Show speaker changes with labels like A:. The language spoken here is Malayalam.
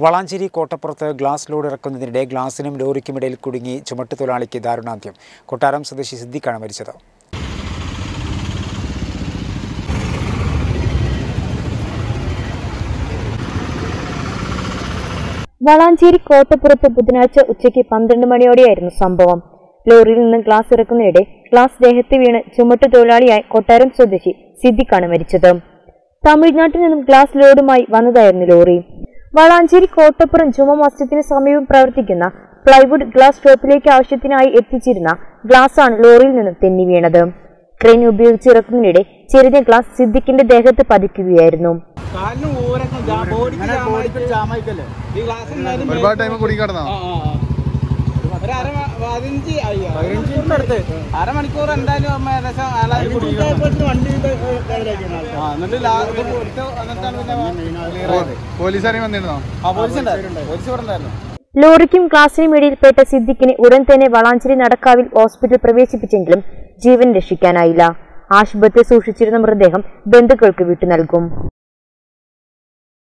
A: വളാഞ്ചേരി കോട്ടപ്പുറത്ത് ഗ്ലാസ് ലോഡ് ഇറക്കുന്നതിനിടെ ഗ്ലാസിനും ലോറിക്കുമിടയിൽ കുടുങ്ങി ചുമട്ടുതൊഴിലാളിക്ക് ദാരുണാന്ത്യം കൊട്ടാരം സ്വദേശി സിദ്ദിഖാണ് മരിച്ചത്
B: വളാഞ്ചേരി കോട്ടപ്പുറത്ത് ബുധനാഴ്ച ഉച്ചയ്ക്ക് പന്ത്രണ്ട് മണിയോടെയായിരുന്നു സംഭവം ലോറിയിൽ നിന്ന് ഗ്ലാസ് ഇറക്കുന്നതിനിടെ ഗ്ലാസ് ദേഹത്ത് വീണ് ചുമട്ടു തൊഴിലാളിയായ കൊട്ടാരം സ്വദേശി സിദ്ദിഖാണ് മരിച്ചത് തമിഴ്നാട്ടിൽ നിന്നും ഗ്ലാസ് ലോഡുമായി വന്നതായിരുന്നു ലോറി വളാഞ്ചേരി കോട്ടപ്പുറം ജുമ മസ്ജിദിന് സമീപം പ്രവർത്തിക്കുന്ന പ്ലൈവുഡ് ഗ്ലാസ് ഷോപ്പിലേക്ക് ആവശ്യത്തിനായി എത്തിച്ചിരുന്ന ഗ്ലാസാണ് ലോറിയിൽ നിന്നും തെന്നി വീണത് ക്രെയിൻ ഉപയോഗിച്ച് ഇറക്കുന്നതിനിടെ ചെറിയ ഗ്ലാസ് സിദ്ദിഖിന്റെ ദേഹത്ത് പതിക്കുകയായിരുന്നു
C: കാലിന് ഊരൊക്കെ ജാ- ബോഡിക്ക് ജാമായിട്ട് ഈ ഗ്ലാസ് എന്തായാലും
D: ഒരുപാട് ടൈം കുടി കിടന്നോ
C: ആ, ആ, ആ. ഒരു അര മ- പതിനഞ്ച് ആയി. പതിനഞ്ചിന്റെ അടുത്ത് അരമണിക്കൂർ എന്തായാലും അമ്മ ഏകദേശം അയാളെ കുടിക്കണം. ആ, എന്നിട്ട് ലാ- ഇത് കൊടുത്ത് എന്നിട്ടാണ് പിന്നെ clear ആയത്.
D: പോലീസുകാരെയും വന്നിരുന്നോ
C: ആ പോലീസ് ഉണ്ടായിരുന്നു പോലീസ് ഇവിടെ ഉണ്ടായിരുന്നു
B: ലോറിക്കും ക്ലാസിനും ഇടയിൽപ്പെട്ട സിദ്ദിഖിനെ ഉടൻ തന്നെ വളാഞ്ചേരി നടക്കാവിൽ ഹോസ്പിറ്റൽ പ്രവേശിപ്പിച്ചെങ്കിലും ജീവൻ രക്ഷിക്കാനായില്ല ആശുപത്രി സൂക്ഷിച്ചിരുന്ന മൃതദേഹം ബന്ധുക്കൾക്ക് വിട്ടു നൽകും